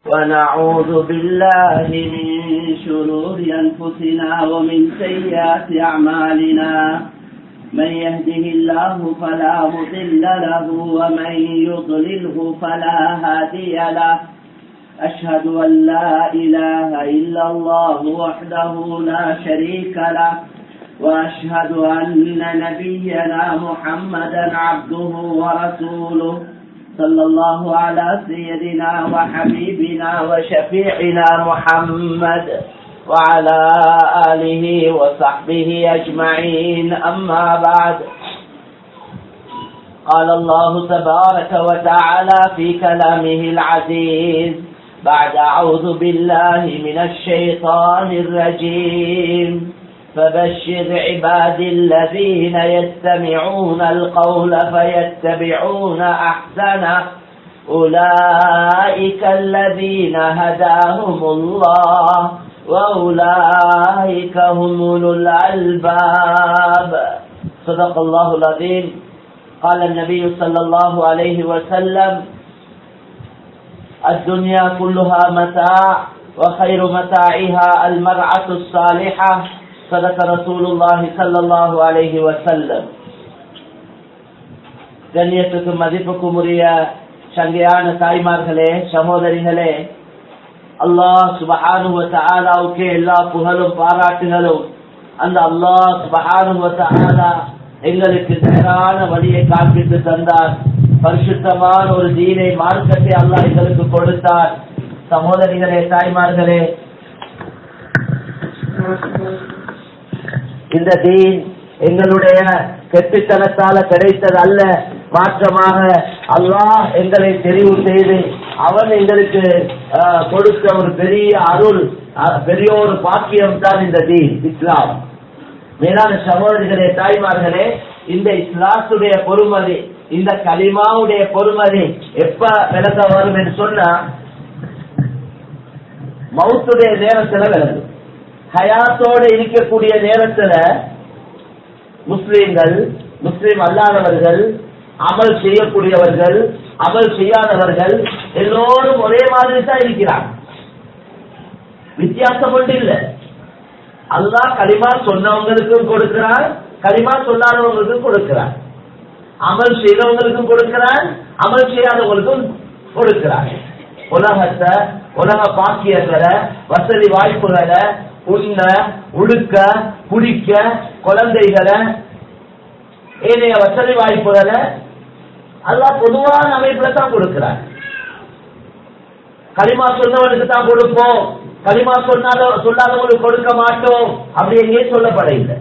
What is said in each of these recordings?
ونعوذ بالله من شرور أنفسنا ومن سيئات أعمالنا من يهده الله فلا مضل له ومن يضلله فلا هادي له أشهد أن لا إله إلا الله وحده لا شريك له وأشهد أن نبينا محمدا عبده ورسوله صلى الله على سيدنا وحبيبنا وشفيعنا محمد وعلى آله وصحبه أجمعين أما بعد قال الله تبارك وتعالى في كلامه العزيز بعد أعوذ بالله من الشيطان الرجيم فبشر عبادي الذين يستمعون القول فيتبعون أحسنه أولئك الذين هداهم الله وأولئك هم أولو الألباب صدق الله العظيم قال النبي صلى الله عليه وسلم الدنيا كلها متاع وخير متاعها المرعة الصالحة صدق رسول الله صلى الله عليه وسلم கண்ணியத்துக்கும் மதிப்புக்கும் உரிய சங்கையான தாய்மார்களே சகோதரிகளே அல்லாஹ் சுபஹானுவத்தாலாவுக்கு எல்லா புகழும் பாராட்டுகளும் அந்த அல்லாஹ் சுபஹானுவத்தாலா எங்களுக்கு நேரான வழியை காண்பித்து தந்தார் பரிசுத்தமான ஒரு தீனை மார்க்கத்தை அல்லாஹ் எங்களுக்கு கொடுத்தார் சகோதரிகளே தாய்மார்களே இந்த தீன் எங்களுடைய கெட்டுத்தனத்தால கிடைத்தது அல்ல மாற்றமாக அல்லாஹ் எங்களை தெரிவு செய்து அவன் எங்களுக்கு கொடுத்த ஒரு பெரிய அருள் பெரிய ஒரு பாக்கியம் தான் இந்த தீன் இஸ்லாம் மேலான சகோதரிகளே தாய்மார்களே இந்த இஸ்லாத்துடைய பொறுமதி இந்த களிமாவுடைய பொறுமதி எப்ப விளக்க வரும் என்று சொன்னா மவுத்துடைய நேரத்துல விளங்கும் ஹயாத்தோடு இருக்கக்கூடிய நேரத்துல முஸ்லீம்கள் முஸ்லீம் அல்லாதவர்கள் அமல் செய்யக்கூடியவர்கள் அமல் செய்யாதவர்கள் எல்லோரும் ஒரே மாதிரி தான் இருக்கிறாங்க வித்தியாசம் ஒன்று இல்லை அல்லாஹ் களிமா சொன்னவங்களுக்கும் கொடுக்கிறார் களிமா சொல்லாதவங்களுக்கும் கொடுக்கிறார் அமல் செய்தவங்களுக்கும் கொடுக்கிறார் அமல் செய்யாதவங்களுக்கும் கொடுக்கிறார் உலகத்தை உலக பாக்கியங்களை வசதி வாய்ப்புகளை உண்ண உடுக்க குடிக்க குழந்தைகளை ஏனைய வசதி வாய்ப்புகளை எல்லாம் பொதுவான அமைப்புல தான் கொடுக்கிறார் களிமா சொன்னவனுக்கு தான் கொடுப்போம் களிமா சொன்னாத சொல்லாதவங்களுக்கு கொடுக்க மாட்டோம் அப்படி எங்கேயும் சொல்லப்பட இல்லை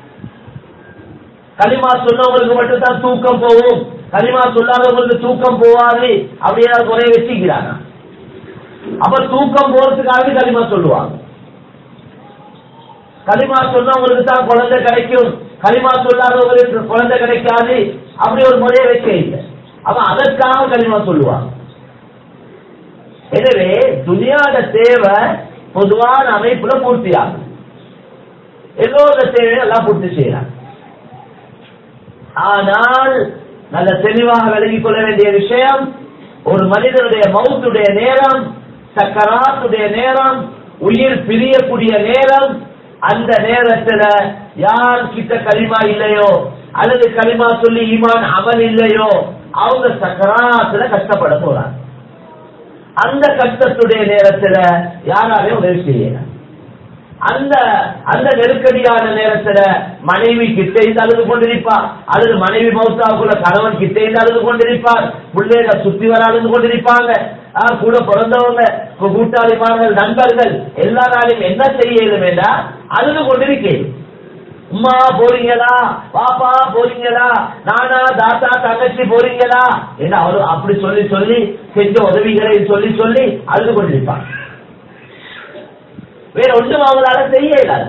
களிமா சொன்னவங்களுக்கு மட்டும் தான் தூக்கம் போகும் களிமா சொல்லாதவங்களுக்கு தூக்கம் போவாது அப்படியே குறைய வச்சுக்கிறாங்க அப்ப தூக்கம் போறதுக்காக களிமா சொல்லுவாங்க களிமா சொன்னவங்களுக்கு தான் குழந்தை கிடைக்கும் களிமா சொல்லாதவங்களுக்கு குழந்தை கிடைக்காது அப்படி ஒரு முறையை வைக்க இல்லை அப்ப அதற்காக களிமா சொல்லுவாங்க எனவே துணியாட தேவை பொதுவான அமைப்புல பூர்த்தியாகும் எல்லோர தேவையை எல்லாம் பூர்த்தி செய்யலாம் ஆனால் நல்ல தெளிவாக விலகிக் கொள்ள வேண்டிய விஷயம் ஒரு மனிதனுடைய மவுத்துடைய நேரம் சக்கராத்துடைய நேரம் உயிர் பிரியக்கூடிய நேரம் அந்த நேரத்துல யார் கிட்ட களிமா இல்லையோ அல்லது களிமா சொல்லி ஈமான் அமல் இல்லையோ அவங்க சக்கராத்துல கஷ்டப்பட போறாங்க அந்த கஷ்டத்துடைய நேரத்துல யாராலையும் உதவி செய்யல அந்த அந்த நெருக்கடியான நேரத்துல மனைவி கிட்ட இருந்து அழுது கொண்டிருப்பார் அல்லது மனைவி மௌத்தாக்குள்ள கணவன் கிட்ட இருந்து அழுது கொண்டிருப்பார் பிள்ளைகளை சுத்தி வர அழுது கொண்டிருப்பாங்க கூட பிறந்தவங்க கூட்டாளிமார்கள் நண்பர்கள் எல்லா நாளையும் என்ன செய்யலும் வேண்டா அழுது கொண்டிருக்கேன் உமா போறீங்களா பாப்பா போறீங்களா நானா தாத்தா தங்கச்சி போறீங்களா என்ன அவரு அப்படி சொல்லி சொல்லி செஞ்ச உதவிகளை சொல்லி சொல்லி அழுது கொண்டிருப்பார் வேற ஒன்றும் அவங்களால செய்ய இயலாது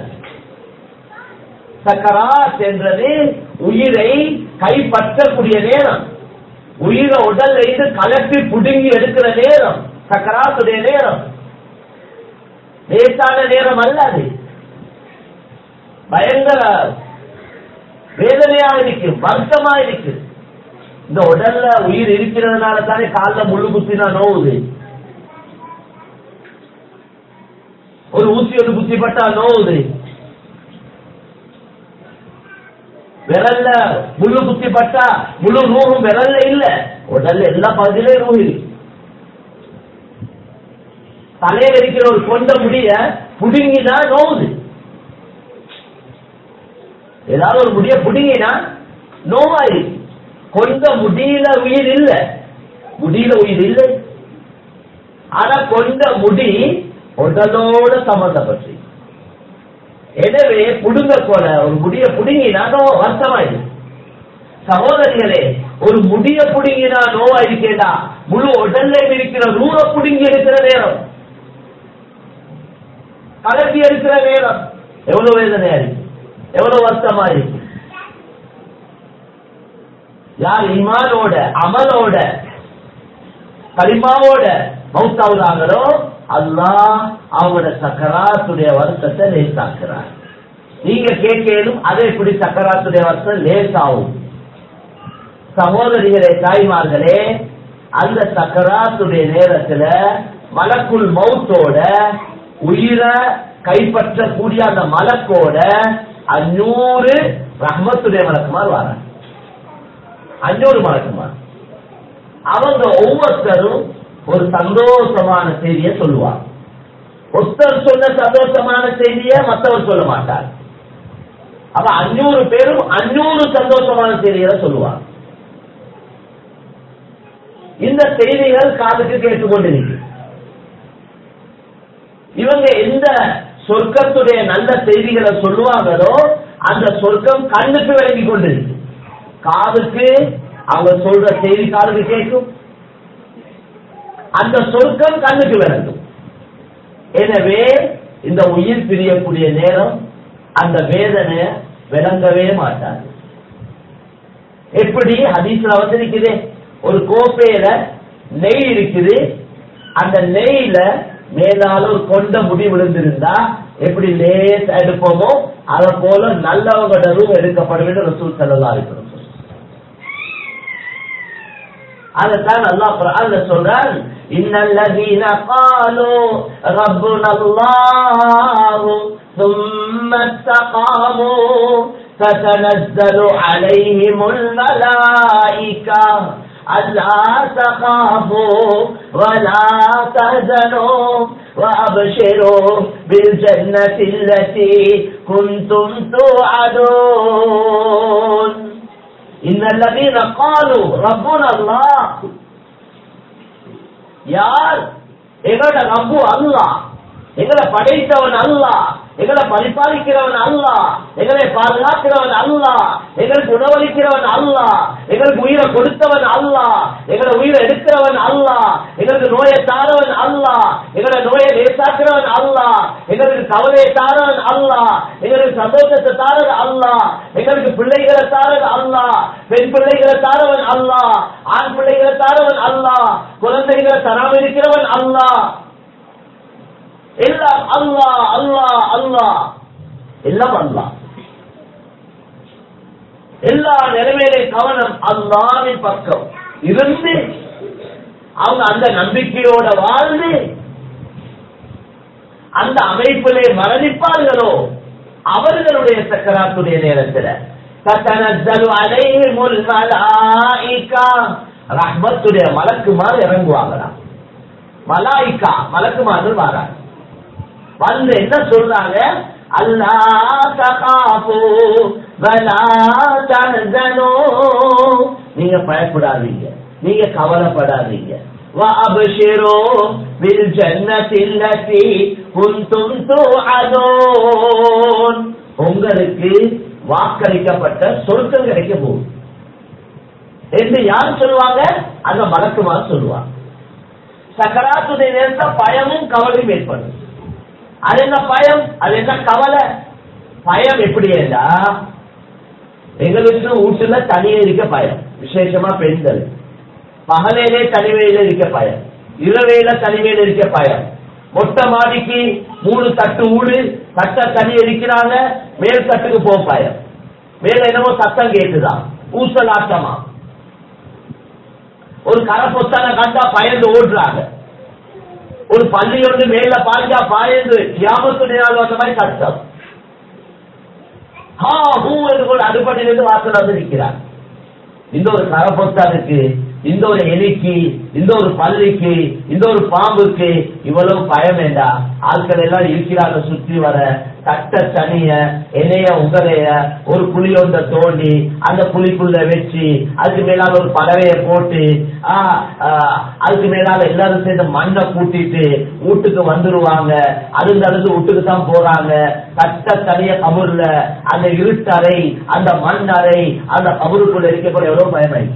சக்கராத் என்றது உயிரை கைப்பற்றக்கூடிய நேரம் உயிரை உடல்ல இருந்து கலப்பி புடுங்கி எடுக்கிற நேரம் சக்கராத்துடைய நேரம் லேசான நேரம் அல்ல அது பயங்கர வேதனையாக இருக்கும் வருத்தமா இருக்கு இந்த உடல்ல உயிர் இருக்கிறதுனால தானே காலில் முள்ளு குத்தினா நோவுது ஒரு ஊசி ஒன்று குத்தி பட்டா நோவுது விரல்ல முழு குத்தி பட்டா முழு ரூஹும் விரல்ல இல்ல உடல்ல எல்லா பகுதியிலும் ரூஹ் இருக்கு தலையில இருக்கிற ஒரு கொண்ட முடிய புடுங்கினா நோவுது ஏதாவது ஒரு முடிய புடுங்கினா நோவாயிருக்கு கொண்ட முடியில உயிர் இல்ல முடியில உயிர் இல்லை ஆனா கொண்ட முடி உடலோட சம்பந்தப்பட்டு எனவே புடுங்க போல ஒரு முடிய புடுங்கினா நோ வருத்தமாயிரு சகோதரிகளே ஒரு முடிய புடுங்கினா நோவாயிருக்கேடா முழு உடல்ல இருக்கிற ரூர புடுங்கி இருக்கிற நேரம் கலக்கி இருக்கிற நேரம் எவ்வளவு வேதனையா இருக்கு எவ்வளவு வருத்தமா இருக்கு யார் ஈமானோட அமலோட கலிமாவோட மௌத்தாவுதாங்களோ அல்லாஹ் அவங்களோட சக்கராத்துடைய வருத்தத்தை லேசாக்குறார் நீங்க கேட்கலும் அதை எப்படி சக்கராத்துடைய வருத்தம் லேசாகும் சகோதரிகளே தாய்மார்களே அந்த சக்கராத்துடைய நேரத்துல மலக்குள் மௌத்தோட உயிரை கைப்பற்றக்கூடிய அந்த மலக்கோட அஞ்சூறு ரஹ்மத்துடைய மலக்குமார் வர அஞ்சூறு மலக்குமார் அவங்க ஒவ்வொருத்தரும் ஒரு சந்தோஷமான செய்தியை சொல்லுவார் ஒருத்தர் சொன்ன சந்தோஷமான செய்தியை மற்றவர் சொல்ல மாட்டார் அப்ப அஞ்சூறு பேரும் அஞ்சூறு சந்தோஷமான செய்திகளை சொல்லுவார் இந்த செய்திகள் காதுக்கு கேட்டுக்கொண்டிருக்கு இவங்க எந்த சொர்க்கத்துடைய நல்ல செய்திகளை சொல்லுவாங்களோ அந்த சொர்க்கம் கண்ணுக்கு விளங்கி கொண்டிருக்கு காதுக்கு அவங்க சொல்ற செய்தி காதுக்கு கேட்கும் அந்த சொர்க்கம் கண்ணுக்கு விளங்கும் எனவே இந்த உயிர் பிரியக்கூடிய நேரம் அந்த வேதனை விளங்கவே மாட்டாது எப்படி ஹதீஸ்ல வந்திருக்குது ஒரு கோப்பையில நெய் இருக்குது அந்த நெய்ல மேலால ஒரு கொண்ட முடி விழுந்திருந்தா எப்படி லேஸ் எடுப்போமோ அதை போல நல்லவங்களோட ரூம் எடுக்கப்படும் என்று ரசூல் செல்லலாம் இருக்கணும் அதைத்தான் அல்லாஹ் குர்ஆன்ல சொல்றான் இன்னல்லதீன قالوا ربنا الله ثم استقاموا تتنزل عليهم الملائكة ألا تخافوا ولا تهزنوا وأبشروا بالجنة التي كنتم توعدون إن الذين قالوا ربنا الله யார் எங்களோட ரப்பு அல்லாஹ் எங்களை படைத்தவன் அல்லாஹ் எங்களை பரிபாலிக்கிறவன் அல்லாஹ் எங்களை பாதுகாக்கிறவன் அல்லாஹ் எங்களுக்கு உணவளிக்கிறவன் அல்லாஹ் எங்களுக்கு உயிரை கொடுத்தவன் அல்லாஹ் எங்களை உயிரை எடுக்கிறவன் அல்லாஹ் எங்களுக்கு நோயை தாரவன் அல்லாஹ் எங்களை நோயை லேசாக்குறவன் அல்லாஹ் எங்களுக்கு கவலையை தாரவன் அல்லாஹ் எங்களுக்கு சந்தோஷத்தை தாரது அல்லாஹ் எங்களுக்கு பிள்ளைகளை தாரது அல்லாஹ் பெண் பிள்ளைகளை தாரவன் அல்லாஹ் ஆண் பிள்ளைகளை தாரவன் அல்லாஹ் குழந்தைகளை தராம இருக்கிறவன் அல்லாஹ் எல்லாம் அல்லாஹ் அல்லாஹ் அல்லாஹ் எல்லாம் அல்லாஹ் எல்லா நிலைமையிலே கவனம் அல்லாவின் பக்கம் இருந்து அவங்க அந்த நம்பிக்கையோட வாழ்ந்து அந்த அமைப்பிலே மரணிப்பார்களோ அவர்களுடைய சக்கராத்துடைய நேரத்தில் தத்தனஸ்ஸலு அலைஹிமுல் மலாயிகா ரஹ்மத்துடைய மலக்குமார் இறங்குவாங்களாம் மலாயிகா மலக்குமார்கள் வராங்க வந்து என்ன சொல்றாங்க அல்லா தகாபு வலா தஹ்சனு நீங்க பயப்படாதீங்க நீங்க கவலைப்படாதீங்க وأبشروا بالجنة التي كنتم توعدون உங்களுக்கு வாக்களிக்கப்பட்ட சொர்க்கம் கிடைக்க போகுது என்று யார் சொல்லுவாங்க அந்த மலக்குமார் சொல்லுவாங்க சக்கராத்துடைய நேரத்தை பயமும் கவலையும் ஏற்படும் அது என்ன பயம் அது என்ன கவலை பயம் எப்படி என்றா எங்களுக்கு வீட்டுல தனியே இருக்க பயம் விசேஷமா பெண்கள் பகலையிலே தனிமையில இருக்க பயம் இரவையில தனிமையில இருக்க பயம் மொட்டை மாடிக்கு மூணு தட்டு ஊடு தட்ட தனி இருக்கிறாங்க மேல் தட்டுக்கு போக பயம் மேல என்னமோ சத்தம் கேட்டுதான் ஊசலாட்டமா ஒரு கரை பொத்தான கண்டா பயந்து ஓடுறாங்க ஒரு பள்ளி ஒன்று மேல பாஞ்சா பாயந்து யாமத்துடைய நாள் வந்த மாதிரி கஷ்டம் ஹா ஹூ என்று கூட அடுப்படையிலிருந்து வாசல் வந்து நிற்கிறார் இந்த ஒரு கரப்பொத்தானுக்கு இந்த ஒரு எலிக்கு இந்த ஒரு பள்ளிக்கு இந்த ஒரு பாம்புக்கு இவ்வளவு பயம் வேண்டாம் ஆட்கள் எல்லாம் இருக்கிறாங்க சுற்றி வர தட்ட தனிய என்னைய உங்களைய ஒரு குழி ஒன்றை தோண்டி அந்த குழிக்குள்ள வச்சு அதுக்கு மேலால ஒரு பறவைய போட்டு ஆ, ஆ, அதுக்கு மேலால எல்லாரும் சேர்ந்து மண்ணை கூட்டிட்டு வீட்டுக்கு வந்துருவாங்க அருந்து அருந்து வீட்டுக்கு தான் போறாங்க தட்ட தனிய கபூர்ல அந்த இருட்டறை அந்த மண் அறை அந்த கபூருக்குள்ள இருக்கக்கூடிய எவ்வளவு பயமாயி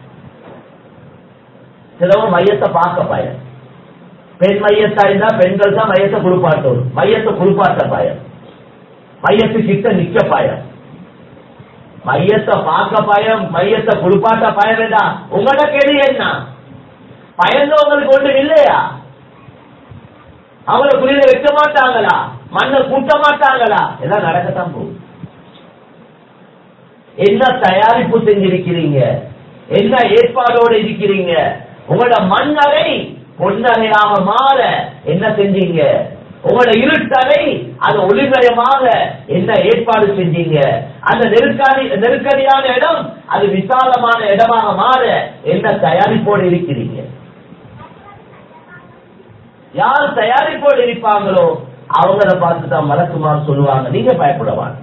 சிலவங்க மையத்தை பார்க்க பயம் பெண் மையத்தா இருந்தா பெண்கள் தான் மையத்தை குளிப்பாட்டும் மையத்தை குளிப்பாட்ட பயம் மையத்து கிட்ட நிக்க பயம் மையத்தை பார்க்க பயம் மையத்தை குளிப்பாட்ட பயம் வேண்டாம் உங்களோட கேள்வி என்ன பயந்து உங்களுக்கு ஒண்ணும் இல்லையா அவங்கள குளிர வைக்க மாட்டாங்களா மண்ணை கூட்ட மாட்டாங்களா எல்லாம் நடக்கத்தான் போகும் என்ன தயாரிப்பு செஞ்சிருக்கிறீங்க என்ன ஏற்பாடோடு இருக்கிறீங்க உங்களோட மண்ணறை பொன்னறையாக மாற என்ன செஞ்சீங்க உங்களோட இருட்டறை அது ஒளிமயமாக என்ன ஏற்பாடு செஞ்சீங்க அந்த நெருக்கடி நெருக்கடியான இடம் அது விசாலமான இடமாக மாற என்ன தயாரிப்போடு இருக்கிறீங்க யார் தயாரிப்போடு இருப்பாங்களோ அவங்கள பார்த்து தான் மலக்குமார் சொல்லுவாங்க நீங்க பயப்படவாங்க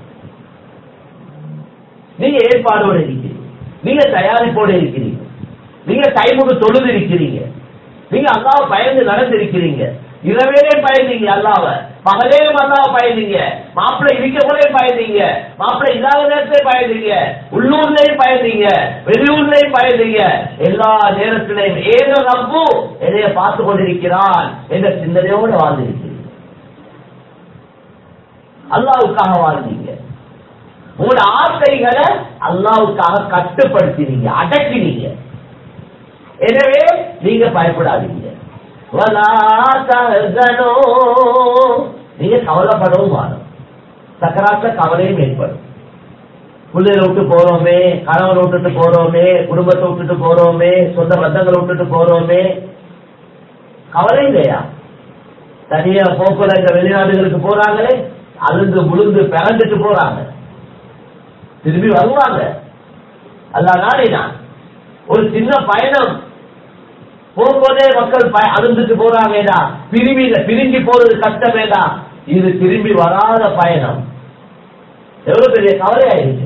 நீங்க ஏற்பாடோடு இருக்கிறீங்க நீங்க தயாரிப்போடு இருக்கிறீங்க நீங்க டைமுக்கு தொழுது இருக்கிறீங்க நீங்க அல்லாவை பயந்து நடந்திருக்கிறீங்க இரவேலே பயந்தீங்க அல்லாவ பகலேயும் அல்லாவ பயந்தீங்க மாப்பிள்ளை இருக்க போலே பயந்தீங்க மாப்பிள்ளை இல்லாத நேரத்திலே பயந்தீங்க உள்ளூர்லயும் பயந்தீங்க வெளியூர்லயும் பயந்தீங்க எல்லா நேரத்திலையும் ஏதோ நம்பு என்னைய பார்த்து கொண்டிருக்கிறான் என்ற சிந்தனையோடு வாழ்ந்திருக்கிறீங்க அல்லாவுக்காக வாழ்ந்தீங்க உங்களோட ஆசைகளை அல்லாவுக்காக கட்டுப்படுத்தினீங்க அடக்கினீங்க எனவே நீங்க பயப்படாதீங்க வலா தஹ்சனூ. நீங்க கவலைப்படவும் வாழும் சக்கராத்த கவலையும் ஏற்படும் பிள்ளைகளை விட்டு போறோமே கணவனை விட்டுட்டு போறோமே குடும்பத்தை விட்டுட்டு போறோமே சொந்த பந்தங்களை விட்டுட்டு போறோமே கவலை இல்லையா தனியா போக்குல இந்த வெளிநாடுகளுக்கு போறாங்களே அழுந்து முழுந்து பிறந்துட்டு போறாங்க திரும்பி வருவாங்க அல்ல நாடினான் ஒரு சின்ன பயணம் போகும்போதே மக்கள் பய- அழுந்துட்டு போறாங்கடா பிரிவி பிரிஞ்சு போறது கஷ்டமேடா இது திரும்பி வராத பயணம் எவ்வளவு பெரிய கவலையாயிருக்கு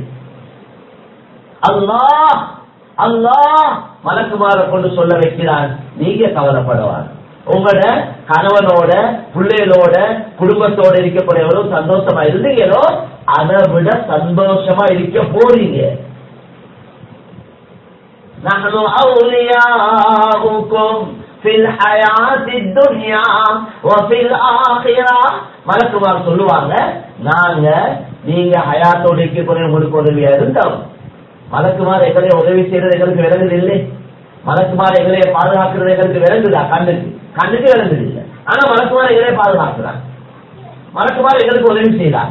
அல்லாஹ் அல்லாஹ் மலக்குமார கொண்டு சொல்ல வைக்கிறான் நீங்க கவலைப்படுவார் உங்களோட கணவனோட பிள்ளைகளோட குடும்பத்தோட இருக்கக்கூடிய எவ்வளவு சந்தோஷமா இருந்தீங்களோ அதை விட சந்தோஷமா இருக்க போறீங்க نحن أولياؤكم في الحياة الدنيا وفي الآخرة மலக்குமார் சொல்லுவாங்க நாங்க நீங்க ஹயாத்தோட இருக்கக்கூடிய உங்களுக்கு உதவியா இருந்தோம் மலக்குமார் எங்களை உதவி செய்யறது எங்களுக்கு விளங்குது இல்லை மலக்குமார் எங்களை பாதுகாக்கிறது எங்களுக்கு விளங்குதா கண்ணுக்கு கண்ணுக்கு விளங்குது இல்லை ஆனா மலக்குமார் எங்களை பாதுகாக்கிறாங்க மலக்குமார் எங்களுக்கு உதவி செய்யறாங்க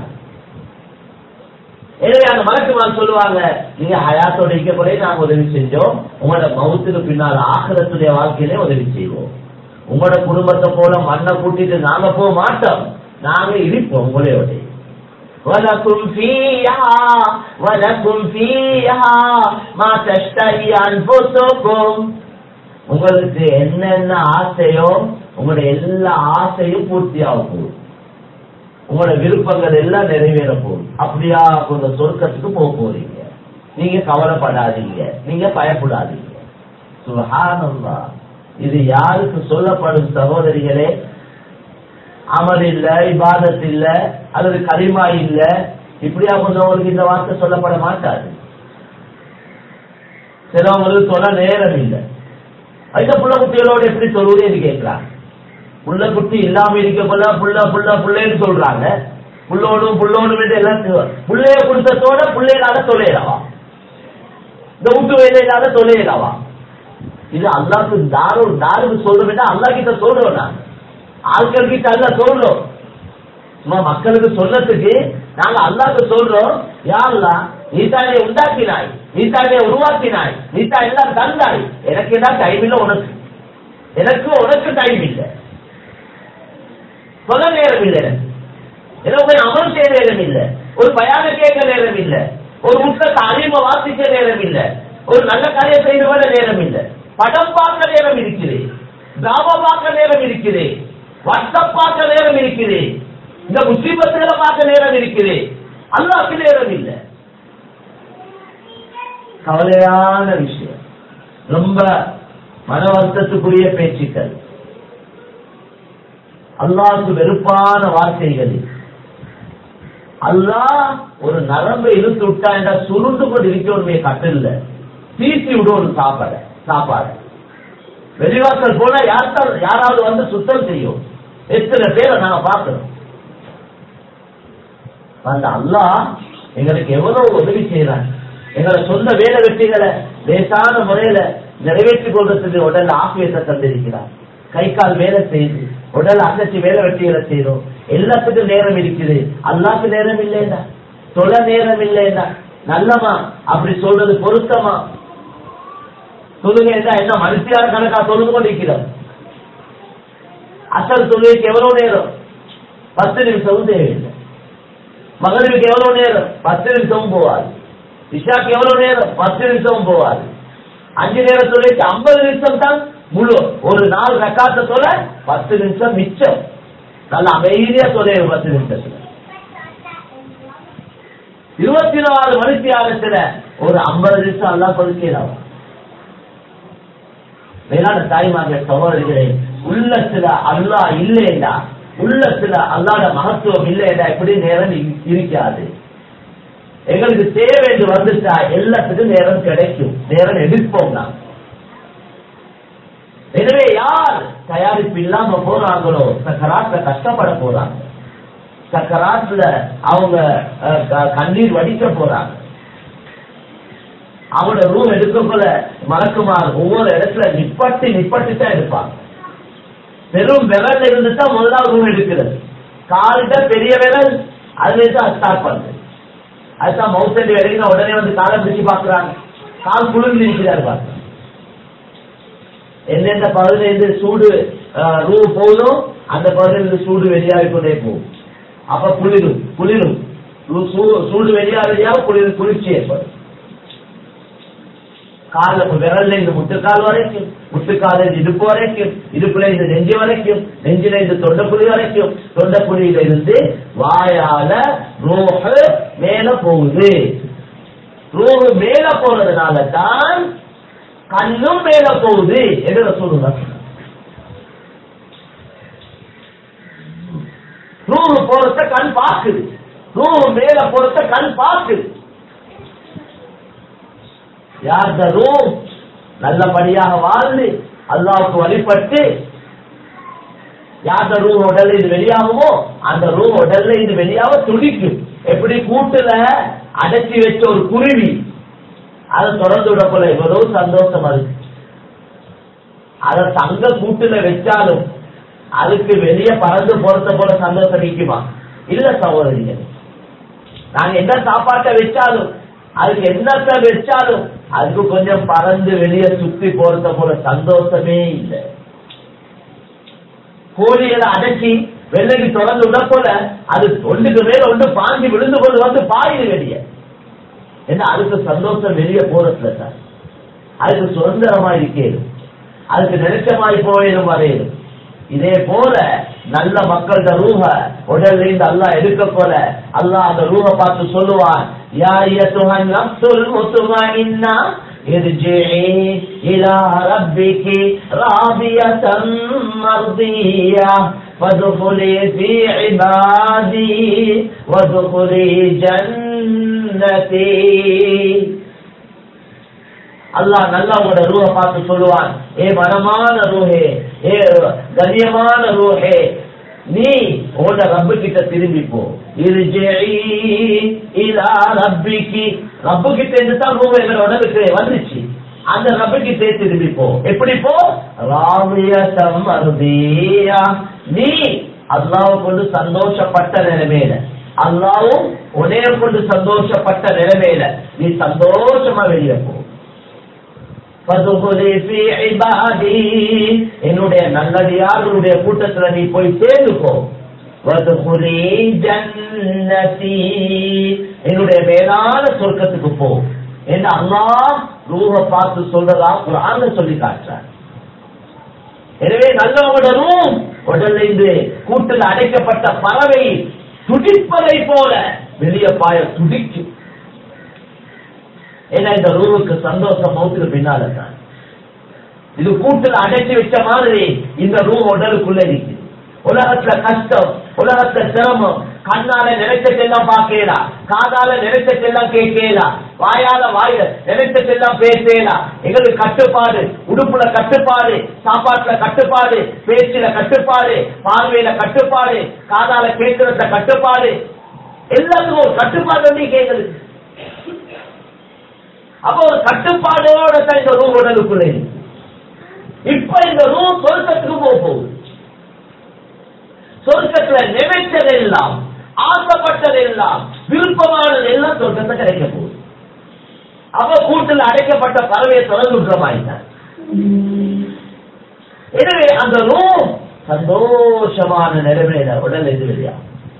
எனவே அந்த மலக்குமார் சொல்லுவாங்க நீங்க ஹயாத்தோட இருக்கக்கூடிய நாங்க உதவி செஞ்சோம் உங்களோட மௌத்துக்கு பின்னால் ஆக்கிரத்துடைய வாழ்க்கையிலே உதவி செய்வோம் உங்களோட குடும்பத்தை போல மண்ணை கூட்டிட்டு நாங்க போக மாட்டோம் நாங்க இருப்போம் உங்களோட ولكم فيها ولكم فيها ما تشتهي أنفسكم உங்களுக்கு என்னென்ன ஆசையோ உங்களுடைய எல்லா ஆசையும் பூர்த்தியாக போகும் உங்களோட விருப்பங்கள் எல்லாம் நிறைவேற போகுது அப்படியா கொஞ்சம் சொர்க்கத்துக்கு போக போறீங்க நீங்க கவலைப்படாதீங்க நீங்க பயப்படாதீங்க சுபஹானல்லா இது யாருக்கு சொல்லப்படும் சகோதரிகளே அமல் இல்ல இபாதத் இல்ல அல்லது கரிமா இல்ல இப்படியா கொஞ்சவங்களுக்கு இந்த வார்த்தை சொல்லப்பட மாட்டாது சிலவங்களுக்கு சொல்ல நேரம் இல்லை அந்த புள்ள குட்டிகளோட எப்படி சொல்லுவது கேட்கிறாங்க புள்ள குட்டி இல்லாம இருக்க போல புள்ள புள்ள புள்ளைன்னு சொல்றாங்க புள்ளோடும் புள்ளோடும் என்று எல்லாம் சொல்லுவாங்க. புள்ளைய கொடுத்ததோட பிள்ளைகளால தொலையலவா இந்த வீட்டு வேலையில்லாத தொலையலவா இது அல்லாக்கு தாரு தாருக்கு சொல்றோம் அல்லா கிட்ட சொல்றோம் நான் ஆட்கள் கிட்ட அல்ல சொல்றோம் சும்மா மக்களுக்கு சொன்னதுக்கு நாங்க அல்லாக்கு சொல்றோம் யா அல்லா நீ தானே உண்டாக்கினாய் நீ தானே உருவாக்கினாய் நீ தான் எல்லாம் தந்தாய் எனக்கு என்ன டைம் இல்லை உனக்கு எனக்கு உனக்கு டைம் இல்லை சொல்ல நேரம் இல்லை எனக்கு ஏதோ போய் அமல் செய்ய நேரம் இல்லை ஒரு பயான கேட்க நேரம் இல்லை ஒரு புத்தகத்தை அறிவை வாசிக்க நேரம் இல்லை ஒரு நல்ல கதையை செய்து வர நேரம் இல்லை படம் பார்க்க நேரம் இருக்குது டிராமா பார்க்க நேரம் இருக்குது வாட்ஸ்அப் பார்க்க நேரம் இருக்குது இந்த முஸ்லிமத்துகளை பார்க்க நேரம் இருக்குது அல்லாக்கு நேரம் இல்லை கவலையான விஷயம் ரொம்ப மன வருத்தத்துக்குரிய பேச்சுக்கள் அல்லாஹ்க்கு வெறுப்பான வார்த்தைகள் இது. அல்லாஹ் ஒரு நரம்பை இழுத்து விட்டா என்ற சுருண்டு கொண்டு இருக்கணுமே கட்டில்ல தீசி விடும் ஒரு சாப்பாடு சாப்பாடு வெளிவாசல் போனா யார்தான் யாராவது வந்து சுத்தம் செய்யும் எத்தனை பேரை நாங்க பார்க்கிறோம் அந்த அல்லாஹ் எங்களுக்கு எவ்வளவு உதவி செய்யறாங்க எங்களை சொந்த வேலை வெட்டிகளை லேசான முறையில நிறைவேற்றிக் கொள்றதுக்கு உடல்ல ஆசியத்தை தந்திருக்கிறார் கை கால் வேலை செய்து உடல் அசைச்சு வேலை வெட்டிகளை செய்யறோம் எல்லாத்துக்கும் நேரம் இருக்குது அல்லாக்கு நேரம் இல்லைன்னா தொழ நேரம் இல்லைன்னா நல்லமா அப்படி சொல்றது பொருத்தமா சொல்லுங்க என்ன மனுஷியார் கணக்கா சொல்லுங்க கொண்டிருக்கிறோம் அசல் தொழுகைக்கு எவ்வளவு நேரம் பத்து நிமிஷமும் தேவையில்லை மகளிருக்கு எவ்வளவு நேரம் பத்து நிமிஷமும் போவாது இஷாக்கு எவ்வளவு நேரம் பத்து நிமிஷமும் போவாது அஞ்சு நேரம் தொழிலுக்கு ஐம்பது நிமிஷம் தான் முழு ஒரு நாள் ரக்காத்த தொலை பத்து நிமிஷம் மிச்சம் நல்ல அமைதியா தொலை பத்து நிமிஷத்துல இருபத்தி நாலு மணிக்கு ஆகத்துல ஒரு ஐம்பது நிமிஷம் எல்லாம் கொடுக்கலாம் வேளாண் தாய்மார்கள் சகோதரிகளே உள்ளத்துல அல்லா இல்லைண்டா உள்ளத்துல அல்லாத மகத்துவம் இல்லைண்டா எப்படி நேரம் இ- இருக்காது எங்களுக்கு தேவை என்று வந்துட்டா எல்லாத்துக்கும் நேரம் கிடைக்கும் நேரம் எடுப்போம் நான் எனவே யார் தயாரிப்பு இல்லாம போறாங்களோ சக்கராத்துல கஷ்டப்பட போறாங்க சக்கராத்துல அவங்க அஹ், க- கண்ணீர் வடிக்க போறாங்க அவங்களோட ரூம் எடுக்கக்குள்ள மறக்குமாறு ஒவ்வொரு இடத்துல நிப்பட்டி நிப்பட்டி தான் எடுப்பாங்க பெரும் விரல் இருந்து தான் முதலாவது ரூம் எடுக்கிறது காலிட்ட பெரிய விரல் அதுல இருந்து ஸ்டார்ட் பண்ணுது அதுதான் மவுத்தண்டி வரைக்கும் உடனே வந்து காலை பிடிச்சு பாக்குறாங்க கால் குளிர்ந்து இருக்கிறாரு பாருங்க எந்தெந்த பகுதியில இருந்து சூடு ரூ போகுதோ அந்த பகுதியில இருந்து சூடு வெளியாகி கொண்டே போகும் அப்ப குளிரும் குளிரும் ரூ- சூ- சூடு வெளியா வெளியாக குளிர் குளிர்ச்சி ஏற்படும் கால விரல்ல இருந்து முட்டுக்கால் வரைக்கும் முட்டுக்கால இருந்து இடுப்பு வரைக்கும் இடுப்புல இருந்து நெஞ்சு வரைக்கும் நெஞ்சில இருந்து தொண்டைக்குழி வரைக்கும் தொண்டைக்குழியில இருந்து வாயால ரோஹ மேல போகுது ரோஹு மேல போறதுனால தான் கண்ணும் மேல போகுது என்று சொல்லுங்க ரூஹு போறத கண் பாக்குது ரூஹு மேல போறத கண் பாக்குது யார் ரூம் நல்லபடியாக வாழ்ந்து அல்லாவுக்கு வழிபட்டு யார் ரூம் உடல்ல இது வெளியாகுமோ அந்த ரூம் உடல்ல இது வெளியாக துடிக்கும் எப்படி கூட்டுல அடைச்சி வச்ச ஒரு குருவி அதை தொடர்ந்து விட போல எவ்வளவு சந்தோஷமா இருக்கு அத தங்க கூட்டுல வச்சாலும் அதுக்கு வெளியே பறந்து போறத போல சந்தோஷம் நிக்குமா இல்ல சகோதரிகள் நாங்க என்ன சாப்பாட்டை வச்சாலும் அதுக்கு என்னத்தை வச்சாலும் அதுக்கு கொஞ்சம் பறந்து வெளியே சுத்தி போறத போல சந்தோஷமே இல்லை கோழிகளை அடக்கி வெள்ளைக்கு தொடர்ந்து விட போல அது ஒன்றுக்கு மேல ஒன்று பாஞ்சி விழுந்து கொண்டு வந்து பாயுது வெளியே என்ன அதுக்கு சந்தோஷம் வெளியே போறதுல சார் அதுக்கு சுதந்திரமா இருக்கேன் அதுக்கு நெருக்கமாய் போயிடும் வரையிடும் இதே போல நல்ல மக்களோட ரூஹ உடல்ல இருந்து அல்லாஹ் எடுக்க போல அல்லாஹ் அந்த ரூஹ பார்த்து சொல்லுவான் யா ஐயத்துஹா நஃப்ஸுல் முத்மஇன்னா ارجعي إلى ربك راضية مرضية فادخلي في عبادي وادخلي جنتي அல்லாஹ் நல்லா உங்களோட ரூஹ பார்த்து சொல்லுவான் ஏ மனமான ரூஹே ஏ கண்ணியமான ரூஹே நீ உங்களோட ரப்பு கிட்ட திரும்பி போ இர்ஜிஇ இலா ரப்பிகி ரப்பு கிட்ட இருந்து தான் ரூஹ் எங்களோட உடலுக்கு வந்துச்சு அந்த ரப்பு கிட்டே திரும்பி போ எப்படி போ ராமியதம் அருதியா நீ அல்லாஹ் கொண்டு சந்தோஷப்பட்ட நிலைமையில அல்லாவும் உடைய கொண்டு சந்தோஷப்பட்ட நிலைமையில நீ சந்தோஷமா வெளியே போ فَادْخُلِي فِي عِبَادِي என்னுடைய நல்லடியார்களுடைய கூட்டத்துல நீ போய் சேர்ந்துக்கோ வதுகுலி ஜன்னதி என்னுடைய மேலான சொர்க்கத்துக்கு போ என்று அல்லாஹ் ரூஹ பார்த்து சொல்றதா குரான்ல சொல்லி காட்டுறார் எனவே நல்லவங்களோட ரூம் உடல்ல இருந்து கூட்டில் அடைக்கப்பட்ட பறவை துடிப்பதை போல வெளிய பாய துடிக்கும் ஏன்னா இந்த ரூவுக்கு சந்தோஷம் மௌத்துக்கு பின்னால தான் இது கூட்டில் அடைச்சு வச்ச மாதிரி இந்த ரூம் உடலுக்குள்ள இருக்கு உலகத்துல கஷ்டம் உலகத்துல சிரமம் கண்ணால நினைச்சதெல்லாம் பார்க்கலாம் காதால நினைச்சதெல்லாம் கேட்கலாம் வாயால வாயில நினைச்சதெல்லாம் பேசலாம் எங்களுக்கு கட்டுப்பாடு உடுப்புல கட்டுப்பாடு சாப்பாட்டுல கட்டுப்பாடு பேச்சுல கட்டுப்பாடு பார்வையில கட்டுப்பாடு காதால கேட்கறத கட்டுப்பாடு எல்லாத்துக்கும் ஒரு கட்டுப்பாடு வந்து கேட்குது அப்ப ஒரு கட்டுப்பாடோட தான் இந்த ரூம் உடலுக்குள்ள இருக்கு இப்ப இந்த ரூம் சொர்க்கத்துக்கு போக போகுது சொர்க்கத்துல நினைச்சதெல்லாம் ஆசைப்பட்டதெல்லாம் விருப்பமானது எல்லாம் சொர்க்கத்தை கிடைக்க போகுது அவ கூட்டில் அடைக்கப்பட்ட பறவையை தொடர்ந்து விடுறமாயிட்டார் எனவே அந்த ரூம் சந்தோஷமான நிலைமையில உடல் எதிரியா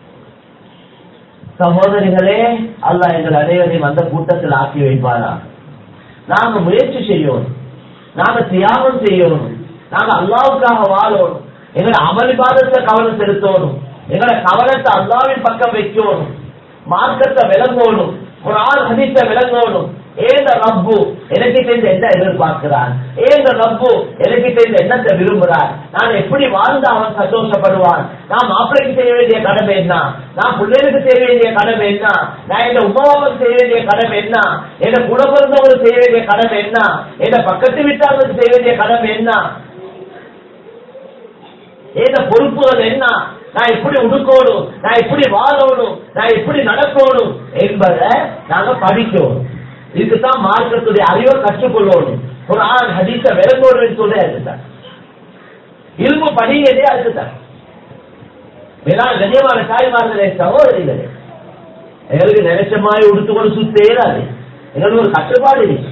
சகோதரிகளே அல்லாஹ் எங்கள் அனைவரையும் அந்த கூட்டத்தில் ஆக்கி வைப்பாரா நாங்க முயற்சி செய்யணும் நாங்க தியாகம் செய்யணும் நாங்க அல்லாவுக்காக வாழணும் எங்களை அமளிபாதத்தை கவனம் செலுத்தணும் எங்களை கவனத்தை அல்லாவின் பக்கம் வைக்கணும் மார்க்கத்தை விளங்கணும் ஒரு ஆள் ஹதீஸை விளங்கணும் ஏந்த ரப்பு எனக்கு தெரிந்த என்ன எதிர்பார்க்கிறான் ஏந்த ரப்பு எனக்கு தெரிந்த என்னத்தை விரும்புகிறான் நான் எப்படி வாழ்ந்து அவன் சந்தோஷப்படுவான் நான் மாப்பிளைக்கு செய்ய வேண்டிய கடமை என்ன நான் பிள்ளைகளுக்கு செய்ய வேண்டிய கடமை என்ன நான் என் உமாவுக்கு செய்ய வேண்டிய கடமை என்ன என் கூட பிறந்தவங்களுக்கு செய்ய வேண்டிய கடமை என்ன என் பக்கத்து வீட்டார்களுக்கு செய்ய வேண்டிய கடமை என்ன ஏத பொறுப்புகள் என்ன நான் இப்படி உடுக்கணும் நான் இப்படி வாழணும் நான் இப்படி நடக்கணும் என்பதை நாங்க படிக்கணும் இதுக்குதான் மார்க்கத்துடைய அறிவை கற்றுக்கொள்ளணும் ஒரு ஆண் ஹதீச விளங்கணும் சொல்லி அதுதான் இல்மு படிக்கிறதே அதுதான் வேளாண் கண்ணியமான தாய்மார்களே சகோதரிகளே எங்களுக்கு நினைச்ச மாதிரி உடுத்துக்கொண்டு சுத்தே இராது எங்களுக்கு ஒரு கட்டுப்பாடு இருக்கு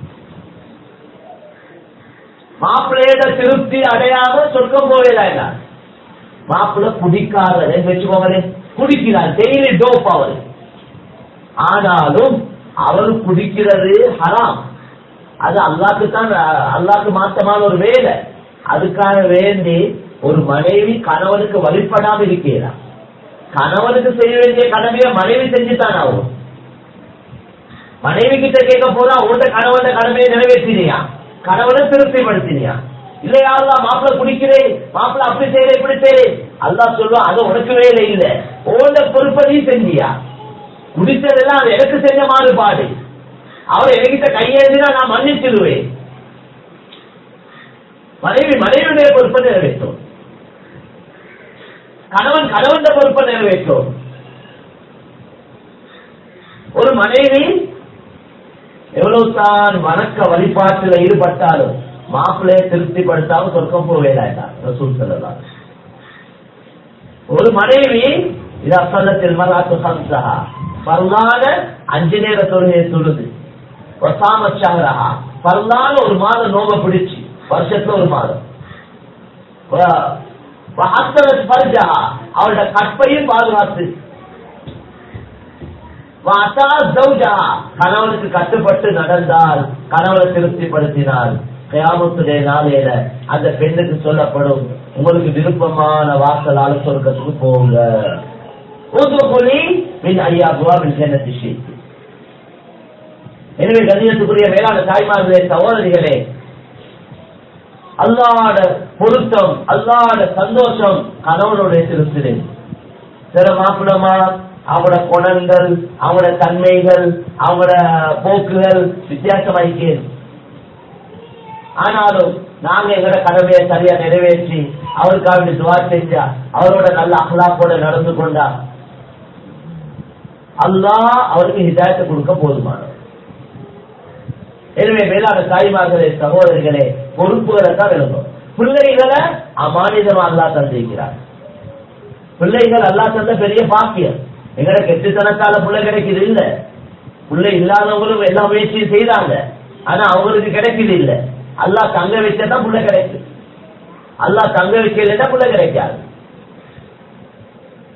மாப்பிள்ளையோட திருப்தி அடையாம சொர்க்கம் போவேல மாப்பிள்ள குடிக்காரர் வச்சுக்கோங்களே குடிக்கிறார் டெய்லி டோப் அவர் ஆனாலும் அவர் குடிக்கிறது ஹராம் அது அல்லாக்கு தான் அல்லாக்கு மாத்தமான ஒரு வேலை அதுக்காக வேண்டி ஒரு மனைவி கணவனுக்கு வழிபடாம இருக்கிறார் கணவனுக்கு செய்ய வேண்டிய கடமையை மனைவி செஞ்சுதான் ஆகும் மனைவி கிட்ட கேட்க போதா உன்ட கணவன் கடமையை நிறைவேற்றினியா கணவனை திருப்திப்படுத்தினியா இல்லையா அல்லா மாப்பிள்ள குடிக்கிறேன் மாப்பிள்ள அப்படி செய்யற இப்படி செய்யறேன் அல்லா சொல்லுவான் அது உனக்கு வேலை இல்லை ஓண்ட பொறுப்பதி செஞ்சியா குடிச்சதெல்லாம் அது எனக்கு செஞ்ச மாறுபாடு அவர் என்கிட்ட கையேந்தினா நான் மன்னிச்சிடுவேன் மனைவி மனைவியுடைய பொறுப்பை நிறைவேற்றும் கணவன் கணவன் பொறுப்பை நிறைவேற்றும் ஒரு மனைவி எவ்வளவு தான் வணக்க வழிபாட்டில் ஈடுபட்டாலும் மாப்பிள்ளைய திருப்திப்படுத்தாம சொர்க்கம் போவேடாண்டா ரசூல் சொல்லலாம் ஒரு மனைவி இது அப்பல்லத்தில் மலாத்து ஹம்சஹா பரவான அஞ்சு நேர தொழுகையை சொல்லுது ஒசாம சஹரஹா பரவான ஒரு மாதம் நோக பிடிச்சு வருஷத்துல ஒரு மாதம் பர்ஜஹா அவளோட கற்பையும் பாதுகாத்து கணவனுக்கு கட்டுப்பட்டு நடந்தால் கணவனை திருப்திப்படுத்தினார் கயாமத்துடைய நாளையில அந்த பெண்ணுக்கு சொல்லப்படும் உங்களுக்கு விருப்பமான வாசலால சொர்க்கத்துக்கு போங்க எனவே கண்ணியத்துக்குரிய மேலான தாய்மார்களே சகோதரிகளே அல்லாட பொருத்தம் அல்லாட சந்தோஷம் கணவனுடைய திருப்தி சில மாப்பிளமா அவங்களோட குணங்கள் அவங்களோட தன்மைகள் அவங்களோட போக்குகள் வித்தியாசமாயிக்கே ஆனாலும் நாங்க எங்களோட கடமையை சரியா நிறைவேற்றி அவருக்காக துவா செஞ்சா அவரோட நல்ல அகலாப்போட நடந்து கொண்டா அல்லாஹ் அவருக்கு ஹிதாயத்தை கொடுக்க போதுமானது எனவே மேலான தாய்மார்களே சகோதரிகளே பொறுப்புகளை தான் விளங்கும் பிள்ளைகளை அமானிதமா அல்லா தந்திருக்கிறார் பிள்ளைகள் அல்லா தந்த பெரிய பாக்கியம் எங்கட கெட்டுத்தனத்தால பிள்ளை கிடைக்குது இல்ல பிள்ளை இல்லாதவங்களும் எல்லா முயற்சியும் செய்தாங்க ஆனா அவங்களுக்கு கிடைக்குது இல்ல அல்லா தங்க வச்சதான் புள்ள கிடைக்கும் அல்லா தங்க வைக்கலன்னா புள்ள கிடைக்காது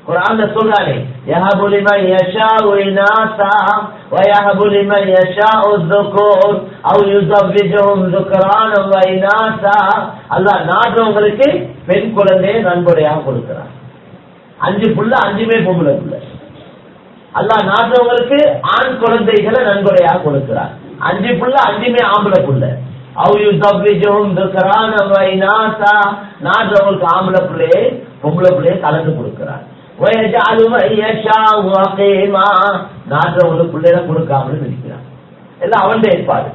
குரான்ல சொல்றானே யஹபு லிமன் யஷாஉ இனாசா வ யஹபு லிமன் யஷாஉ ذுகூர் அவ் யுஸவ்விஜுஹும் ذுக்ரானா வ இனாசா அல்லாஹ் நாடுறவங்களுக்கு பெண் குழந்தையை நன்கொடையாக கொடுக்கிறான் அஞ்சு புள்ள அஞ்சுமே பொம்பளை புள்ள அல்லாஹ் நாடுறவங்களுக்கு ஆண் குழந்தைகளை நன்கொடையாக கொடுக்கிறார் அஞ்சு புள்ள அஞ்சுமே ஆம்பளை புள்ள அவ் யுஸவ்விஜுஹும் ذுக்ரானா வ இனாசா நாடுறவங்களுக்கு ஆம்பளை பிள்ளையை பொம்பளை பிள்ளையை கலந்து கொடுக்கிறார் وَيَجْعَلُ مَن يَشَاءُ عَقِيمًا நாடுறவங்களுக்கு பிள்ளைகளை கொடுக்காமல் இருக்கிறான் எல்லாம் அவன் ஏற்பாடு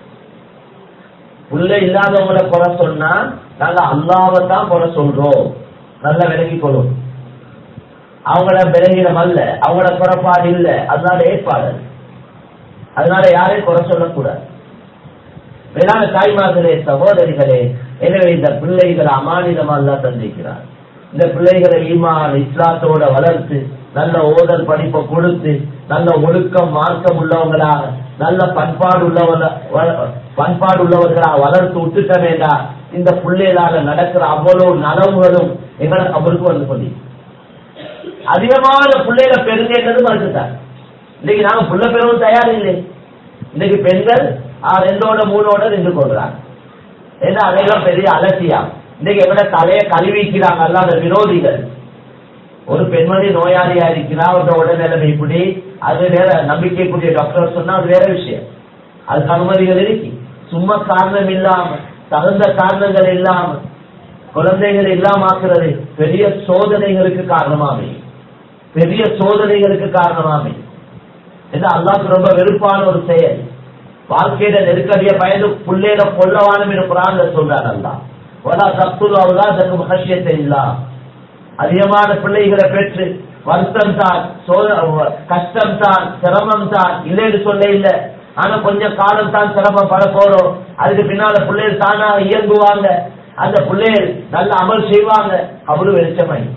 புள்ள இல்லாதவங்களை குறை சொன்னா நாங்க அல்லாவை தான் குறை சொல்றோம் நல்லா விலகி கொள்ளும் அவங்கள விலகிடம் அல்ல அவங்களோட குறைபாடு இல்ல அதனால ஏற்பாடு அதனால யாரையும் குறை சொல்லக்கூடாது வேளாண் தாய்மார்களே சகோதரிகளே எனவே இந்த பிள்ளைகளை அமானிதமா எல்லாம் தந்திருக்கிறார் இந்த பிள்ளைகளை ஈமான் இஸ்லாத்தோட வளர்த்து நல்ல ஓதல் படிப்பை கொடுத்து நல்ல ஒழுக்கம் மார்க்கம் உள்ளவங்களாக நல்ல பண்பாடு உள்ளவங்க பண்பாடு உள்ளவர்களாக வளர்த்து விட்டுட்ட வேண்டாம் இந்த பிள்ளைகளாக நடக்கிற அவ்வளவு நலவுகளும் எங்களை அவருக்கு வந்து சொல்லி அதிகமான பிள்ளைகளை பெருங்கன்றது மறுத்துட்டார் இன்னைக்கு நாங்க புள்ள பெறவும் தயார் இல்லை இன்னைக்கு பெண்கள் ஆ, ரெண்டோட மூணோட நின்று கொள்றாங்க ஏன்னா அதெல்லாம் பெரிய அலட்சியம் இன்னைக்கு எங்கட தலையை கழுவிக்கிறாங்க அல்லாத விரோதிகள் ஒரு பெண்மணி நோயாளியா இருக்கிறா அவரோட உடல்நிலைமை இப்படி அது வேற நம்பிக்கைக்குரிய டாக்டர் சொன்னா அது வேற விஷயம் அதுக்கு அனுமதிகள் இருக்கு சும்மா காரணம் இல்லாம தகுந்த காரணங்கள் இல்லாம குழந்தைகள் இல்லாம ஆக்குறது பெரிய சோதனைகளுக்கு காரணமாமே பெரிய சோதனைகளுக்கு காரணமாமே இது அல்லாஹ்க்கு ரொம்ப வெறுப்பான ஒரு செயல் வாழ்க்கையில நெருக்கடிய பயந்து புள்ளையில கொல்லவானும் குரான்ல சொல்றான் அல்லாஹ் வலா தப்துல் அவுலாதக்கும் ஹஷ்யத்தை இல்லா அதிகமான பிள்ளைகளை பெற்று வருத்தம் தான் கஷ்டம் தான் சிரமம் தான் இல்லைன்னு சொல்ல இல்ல ஆனா கொஞ்சம் காலம் தான் சிரமப்பட போறோம் அதுக்கு பின்னால பிள்ளைகள் தானாக இயங்குவாங்க அந்த பிள்ளைகள் நல்ல அமல் செய்வாங்க அவரு வெளிச்சமாயி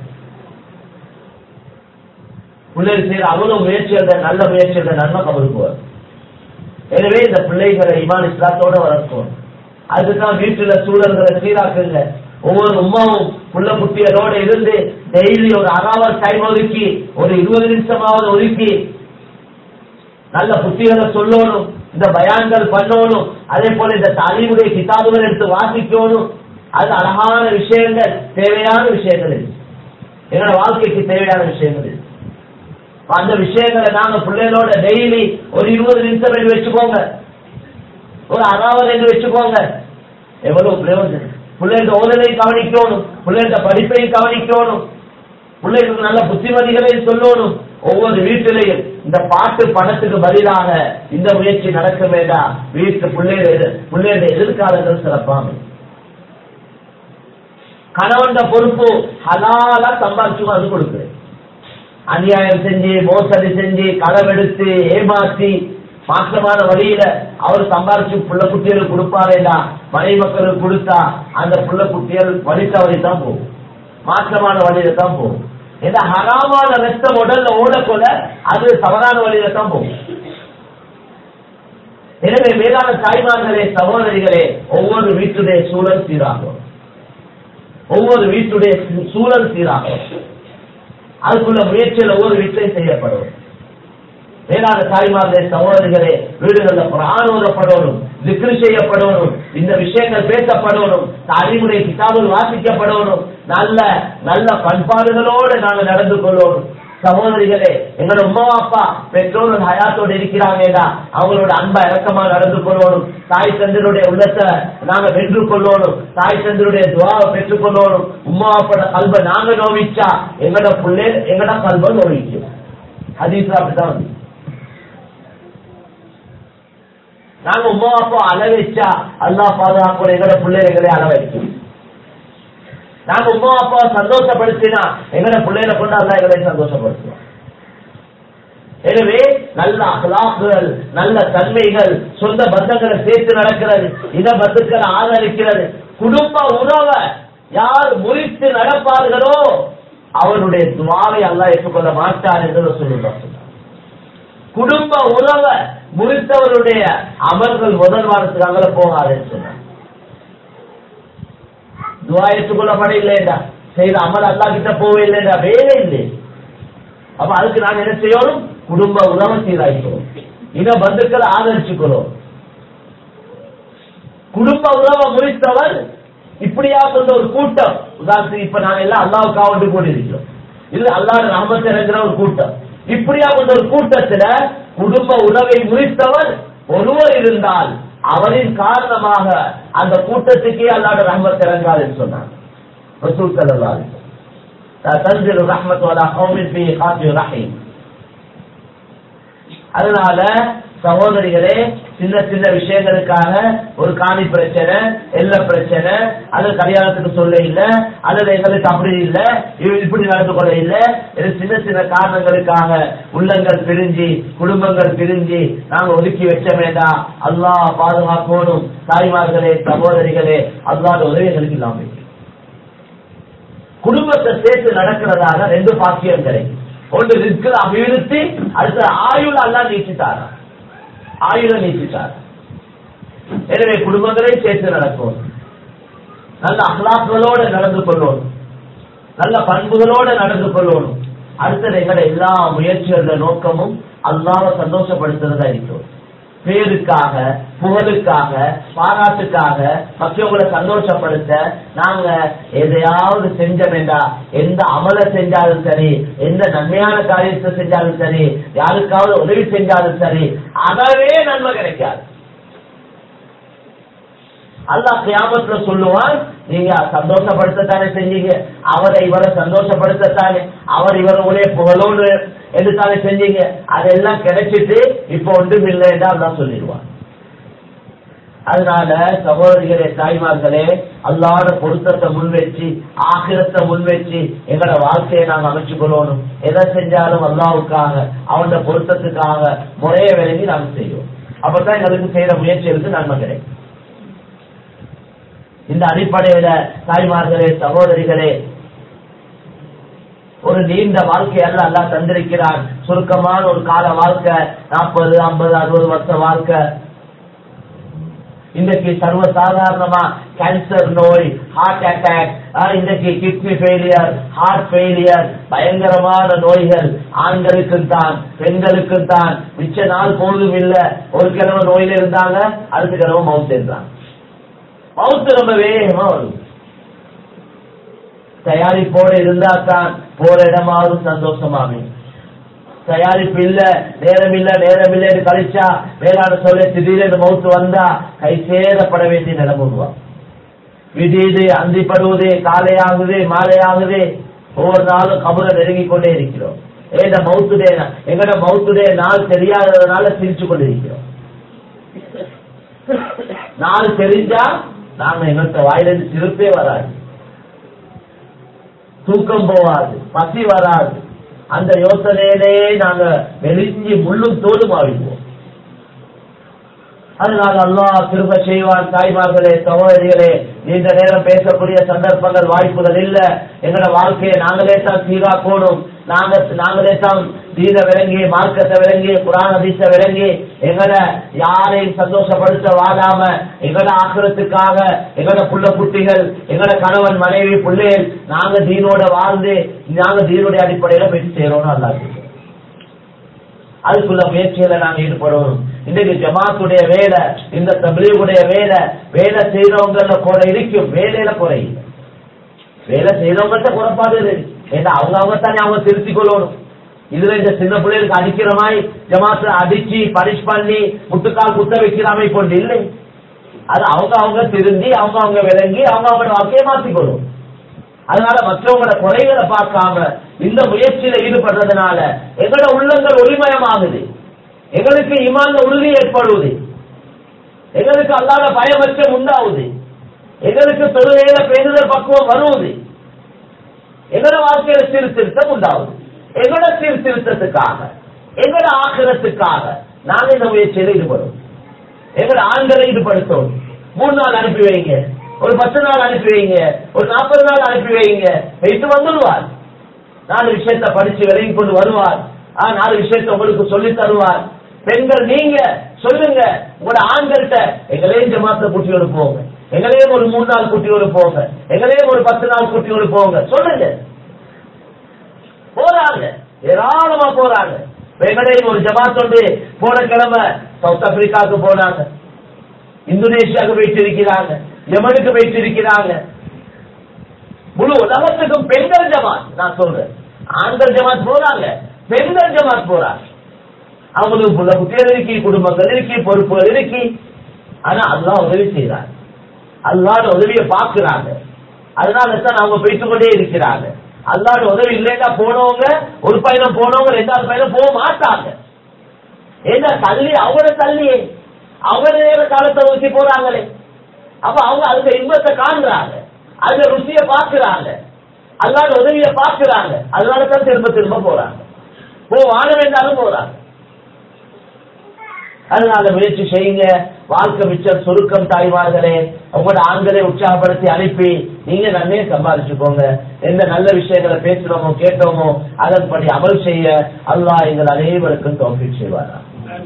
பிள்ளைகள் செய்யற அவ்வளவு முயற்சிகள் நல்ல முயற்சிகள் நன்மை கபருக்கு வரும் எனவே இந்த பிள்ளைகளை இமான் இஸ்லாத்தோட வளர்க்கணும் அதுதான் வீட்டுல சூழல்களை சீராக்குங்க ஒவ்வொரு உமாவும் புள்ள குட்டியரோட இருந்து டெய்லி ஒரு அரை டைம் ஒதுக்கி ஒரு இருபது நிமிஷமாவது ஒதுக்கி நல்ல புத்திகளை சொல்லணும் இந்த பயான்கள் பண்ணணும் அதே போல இந்த தாலிமுடைய கிதாபுகள் எடுத்து வாசிக்கணும் அது அழகான விஷயங்கள் தேவையான விஷயங்கள் இது என்னோட வாழ்க்கைக்கு தேவையான விஷயங்கள் இது அந்த விஷயங்களை நாங்க பிள்ளைகளோட டெய்லி ஒரு இருபது நிமிஷம் என்று வச்சுக்கோங்க ஒரு அறாவது என்று வச்சுக்கோங்க எவ்வளவு பிரயோஜனம் பிள்ளைகள ஓதலை கவனிக்கணும் பிள்ளைகள படிப்பை கவனிக்கணும் பிள்ளைகளுக்கு நல்ல புத்திமதிகளை சொல்லணும் ஒவ்வொரு வீட்டிலையும் இந்த பாட்டு பணத்துக்கு பதிலாக இந்த முயற்சி நடக்க வேண்டாம் வீட்டு பிள்ளைகள் பிள்ளைகளுடைய எதிர்காலங்கள் சிறப்பாக கணவன் பொறுப்பு ஹலாலா சம்பாதிச்சு அது கொடுக்குது அநியாயம் செஞ்சு மோசடி செஞ்சு களவெடுத்து ஏமாத்தி மாற்றமான வழியில அவர் சம்பாரிச்சு புள்ள குட்டிகளுக்கு கொடுப்பாரேடா மனை மக்களுக்கு கொடுத்தா அந்த புள்ள குட்டிகள் வழி தவறி தான் போகும் மாற்றமான வழியில தான் போகும் இந்த ஹராமான ரத்தம் உடல்ல ஓடக்கொள்ள அது தவறான வழியில தான் போகும் எனவே மேலான தாய்மார்களே சகோதரிகளே ஒவ்வொரு வீட்டுடைய சூழல் சீராகும் ஒவ்வொரு வீட்டுடைய சூழல் சீராகும் அதுக்குள்ள முயற்சியில் ஒவ்வொரு வீட்டிலையும் செய்யப்படும் வேளாண் தாய்மார்களே சகோதரிகளே வீடுகள்ல குரான் ஓதப்படணும் திக்ரு செய்யப்படணும் இந்த விஷயங்கள் பேசப்படணும் தாலிமுறை கிதாபுகள் வாசிக்கப்படணும் நல்ல நல்ல பண்பாடுகளோடு நாங்கள் நடந்து கொள்ளணும் சகோதரிகளே எங்களோட உமா அப்பா பெற்றோர்கள் ஹயாத்தோடு இருக்கிறாங்கடா அவங்களோட அன்பா இறக்கமா நடந்து கொள்ளணும் தாய் தந்தருடைய உள்ளத்தை நாங்க வென்று கொள்ளணும் தாய் தந்தருடைய துவாவை பெற்றுக் கொள்ளணும் உமா அப்பாட கல்வை நாங்க நோவிச்சா எங்களோட பிள்ளை எங்களோட கல்வை நோவிக்கும் ஹதீஸ் அப்படிதான் வந்து நாங்க உமா அப்பா அள வச்சா அல்லா பாதுகாப்பு எங்களோட பிள்ளைகளை அள வைக்கும் நாங்க உமா அப்பா சந்தோஷப்படுத்தினா எங்களோட பிள்ளைகளை கொண்டு அல்லா எங்களை சந்தோஷப்படுத்துவோம் எனவே நல்ல அகலாக்குகள் நல்ல தன்மைகள் சொந்த பந்தங்களை சேர்த்து நடக்கிறது இன பந்துக்களை ஆதரிக்கிறது குடும்ப உறவை யார் முறித்து நடப்பார்களோ அவருடைய துவாவை அல்லா ஏற்றுக்கொள்ள மாட்டார் என்று சொல்லுவார் குடும்ப உறவை முறித்தவருடைய அமல்கள் முதல் வாரத்துக்கு அங்கே போகாதுன்னு சொன்னார் துவா ஏற்றுக்கொள்ளப்பட இல்லைடா செய்த அமல் அல்லா கிட்ட போவே இல்லைடா வேலை இல்லை அப்ப அதுக்கு நான் என்ன செய்யணும் குடும்ப உறவை சீராய்க்கிறோம் இன பந்துக்களை ஆதரிச்சுக்கிறோம் குடும்ப உறவை முறித்தவர் இப்படியா கொண்ட ஒரு கூட்டம் உதாரணத்துக்கு இப்ப நாங்க எல்லாம் அல்லாவுக்காக ஒன்று கூடியிருக்கிறோம் இது அல்லாஹ் ரஹமத் இறங்குற ஒரு கூட்டம் இப்படியா கொண்ட ஒரு கூட்டத்துல குடும்ப உறவை முறித்தவர் ஒருவர் இருந்தால் அவரின் காரணமாக அந்த கூட்டத்துக்கே அல்லாட ரஹமத் இறங்காதுன்னு சொன்னாங்க ரசூல் ஸல்லல்லாஹு அலைஹி வஸல்லம் தன்சில் ரஹ்மத் வலா கௌமின் ஃபீ காஃபி ரஹீம் அதனால சகோதரிகளே சின்ன சின்ன விஷயங்களுக்காக ஒரு காணி பிரச்சனை எல்ல பிரச்சனை அது கல்யாணத்துக்கு சொல்ல இல்ல அல்லது எங்களுக்கு அப்படி இல்ல இவ- இப்படி நடந்து கொள்ள இல்ல இது சின்ன சின்ன காரணங்களுக்காக உள்ளங்கள் பிரிஞ்சு குடும்பங்கள் பிரிஞ்சு நாங்க ஒதுக்கி வச்ச வேண்டாம் அல்லாஹ் பாதுகாக்கணும் தாய்மார்களே சகோதரிகளே அல்லாத உதவிகளுக்கு இல்லாம இருக்கு. குடும்பத்தை சேர்த்து நடக்கிறதால ரெண்டு பாக்கியம் கிடைக்கும் ஒன்று இருக்கிற அபிவிருத்தி அடுத்த ஆயுள் அல்லா நீச்சிட்டாரா ஆயுள நீச்சிட்டார் எனவே குடும்பங்களை சேர்த்து நடக்கும் நல்ல அகலாக்களோட நடந்து கொள்ளணும் நல்ல பண்புகளோட நடந்து கொள்ளணும் அடுத்தது எங்களோட எல்லா முயற்சிகளோட நோக்கமும் அல்லாஹ்வை சந்தோஷப்படுத்துறதா இருக்கும் பேருக்காக புகழுக்காக பாராட்டுக்காக மற்றவங்களை சந்தோஷப்படுத்த நாங்க எதையாவது செஞ்ச வேண்டாம் எந்த அமல செஞ்சாலும் சரி எந்த நன்மையான காரியத்தை செஞ்சாலும் சரி யாருக்காவது உதவி செஞ்சாலும் சரி அதவே நன்மை கிடைக்காது அல்லாஹ் கியாமத்துல சொல்லுவான் நீங்க சந்தோஷப்படுத்தத்தானே செஞ்சீங்க அவரை இவரை சந்தோஷப்படுத்தத்தானே அவர் இவர் ஒரே புகழோடு எடுத்தானே செஞ்சீங்க அதெல்லாம் கிடைச்சிட்டு இப்ப ஒன்றும் இல்லைன்னு அல்லாஹ் சொல்லிடுவான் அதனால சகோதரிகளே தாய்மார்களே அல்லாட பொருத்தத்தை முன்வச்சு ஆகிரத்தை முன்வச்சு எங்களோட வாழ்க்கையை நாங்க அமைச்சு கொள்ளணும் எதை செஞ்சாலும் அல்லாவுக்காக அவனோட பொருத்தத்துக்காக முறைய விளங்கி நாங்க செய்வோம் அப்பதான் எங்களுக்கு செய்யற முயற்சிகளுக்கு நன்மை கிடைக்கும் இந்த அடிப்படையில தாய்மார்களே சகோதரிகளே ஒரு நீண்ட வாழ்க்கை அல்ல அல்லா தந்திருக்கிறான் சுருக்கமான ஒரு கால வாழ்க்கை நாற்பது ஐம்பது அறுபது வருஷ வாழ்க்கை இன்றைக்கு சர்வ சாதாரணமா கேன்சர் நோய் ஹார்ட் அட்டாக் இன்றைக்கு கிட்னி ஃபெயிலியர் ஹார்ட் ஃபெயிலியர் பயங்கரமான நோய்கள் ஆண்களுக்கும் தான் பெண்களுக்கும் தான் மிச்ச நாள் போதும் இல்ல ஒரு கிழமை நோயில இருந்தாங்க அடுத்த கிழமை மவுத் இருந்தாங்க மவுத்து ரொம்ப வேகமா வரும் தயாரிப்போட இருந்தா தான் போற இடமாவது சந்தோஷமாமே தயாரிப்பு இல்ல நேரம் இல்ல நேரம் இல்ல கழிச்சா வேளாண் சொல்ல திடீரென்று மவுத்து வந்தா கை சேதப்பட வேண்டிய நிலைமை உருவா விடியுது அந்திப்படுவது காலையாகுது மாலையாகுது ஒவ்வொரு நாளும் கபரை நெருங்கிக் கொண்டே இருக்கிறோம் ஏத மவுத்துடைய எங்கட மவுத்துடைய நாள் தெரியாததுனால சிரிச்சு கொண்டு இருக்கிறோம் நாள் தெரிஞ்சா நாங்க எங்கள்கிட்ட வாயிலிருந்து சிரிப்பே வராது தூக்கம் போவாது பசி வராது அந்த யோசனையிலே நாங்க வெளிஞ்சி முள்ளும் தோலும் ஆவிடுவோம் அதனால அல்லாஹ் திரும்ப செய்வான் தாய்மார்களே சகோதரிகளே நீண்ட நேரம் பேசக்கூடிய சந்தர்ப்பங்கள் வாய்ப்புகள் இல்ல எங்களோட வாழ்க்கையை நாங்களே தான் சீராக்கணும் நாங்க நாங்களே தான் தீன விளங்கி மார்க்கத்தை விளங்கி குரான் அதிச விளங்கி எங்களை யாரையும் சந்தோஷப்படுத்த வாழாம எங்களோட ஆக்கிரத்துக்காக எங்களோட புள்ள குட்டிகள் எங்களோட கணவன் மனைவி பிள்ளைகள் நாங்க தீனோட வாழ்ந்து நாங்க தீனுடைய அடிப்படையில போய் சேரோம்னு அல்லாது அதுக்குள்ள முயற்சியில நாங்க ஈடுபடணும் இன்னைக்கு ஜமாத்துடைய வேலை இந்த தபிலீகுடைய வேலை வேலை செய்யறவங்கள குறை இருக்கும் வேலையில குறை இல்லை வேலை செய்யறவங்கள்ட்ட குறைப்பாடு இருக்கு ஏன்னா அவங்க அவங்க தானே அவங்க திருத்திக் கொள்ளணும் இதுல இந்த சின்ன பிள்ளைகளுக்கு அடிக்கிற மாதிரி ஜமாத்து அடிச்சு பனிஷ் பண்ணி முட்டுக்கால் குத்த வைக்கிறாமை கொண்டு இல்லை அது அவங்க அவங்க திருந்தி அவங்க அவங்க விளங்கி அவங்க அவங்களோட வாழ்க்கையை மாற்றிக்கொள்ளும் அதனால மற்றவங்களோட குறைகளை பார்க்காம இந்த முயற்சியில ஈடுபடுறதுனால எங்களோட உள்ளங்கள் ஒளிமயமாகுது எங்களுக்கு இமான்ல உறுதி ஏற்படுவது எங்களுக்கு அல்லாத பயமற்றம் உண்டாகுது எங்களுக்கு தொழுகையில பேருதல் பக்குவம் வருவது எங்களோட வாழ்க்கையில சீர்திருத்தம் உண்டாகுது எங்களோட சீர்திருத்தத்துக்காக எங்களோட ஆக்கிரத்துக்காக நாங்க இந்த முயற்சியில ஈடுபடும் எங்களோட ஆண்களை ஈடுபடுத்தணும் மூணு நாள் அனுப்பி வைங்க ஒரு பத்து நாள் அனுப்பி வைங்க ஒரு நாற்பது நாள் அனுப்பி வைங்க வைத்து வந்துடுவார் நாலு விஷயத்த படிச்சு விலகி கொண்டு வருவார் ஆ, நாலு விஷயத்த உங்களுக்கு சொல்லி தருவார் பெண்கள் நீங்க சொல்லுங்க உங்களோட ஆண்கள்கிட்ட எங்களையும் ஜமாத்த குட்டியோடு போங்க எங்களையும் ஒரு மூணு நாள் குட்டியோடு போங்க எங்களையும் ஒரு பத்து நாள் குட்டியோடு போங்க சொல்லுங்க போறாங்க ஏராளமா போறாங்க எங்கடையும் ஒரு ஜமாத் வந்து போன கிழமை சவுத் ஆப்பிரிக்காவுக்கு போனாங்க இந்தோனேஷியாவுக்கு போயிட்டு இருக்கிறாங்க யமனுக்கு போயிட்டு இருக்கிறாங்க முழு உலகத்துக்கும் பெண்கள் ஜமாத் நான் சொல்றேன் ஆண்கள் ஜமாத் போறாங்க பெண்கள் ஜமாத் போறாங்க அவங்களுக்கு புள்ள குட்டிகள் இருக்கி குடும்பங்கள் இருக்கி பொறுப்புகள் இருக்கி ஆனா அல்லாஹ் உதவி செய்யறாங்க அல்லாட உதவியை பார்க்கிறாங்க அதனால தான் அவங்க போயிட்டு கொண்டே இருக்கிறாங்க அல்லாட உதவி இல்லைன்னா போனவங்க ஒரு பயணம் போனவங்க ரெண்டாவது பயணம் போக மாட்டாங்க ஏன்னா தள்ளி அவங்கள தள்ளியே அவங்க நேர காலத்தை ஊசி போறாங்களே அப்ப அவங்க அதுல இன்பத்தை காண்றாங்க அதுல ருசியை பார்க்கிறாங்க அல்லாத உதவியை பார்க்கிறாங்க அதனால தான் திரும்ப திரும்ப போறாங்க போ வாழ வேண்டாலும் போறாங்க அதனால முயற்சி செய்யுங்க வாழ்க்கை மிச்சம் சுருக்கம் தாய்மார்களே உங்களோட ஆண்களை உற்சாகப்படுத்தி அனுப்பி நீங்க நன்மையை சம்பாதிச்சுக்கோங்க எந்த நல்ல விஷயங்களை பேசுறோமோ கேட்டோமோ அதன்படி அமல் செய்ய அல்லாஹ் எங்கள் அனைவருக்கும் தோல்வி செய்வாரா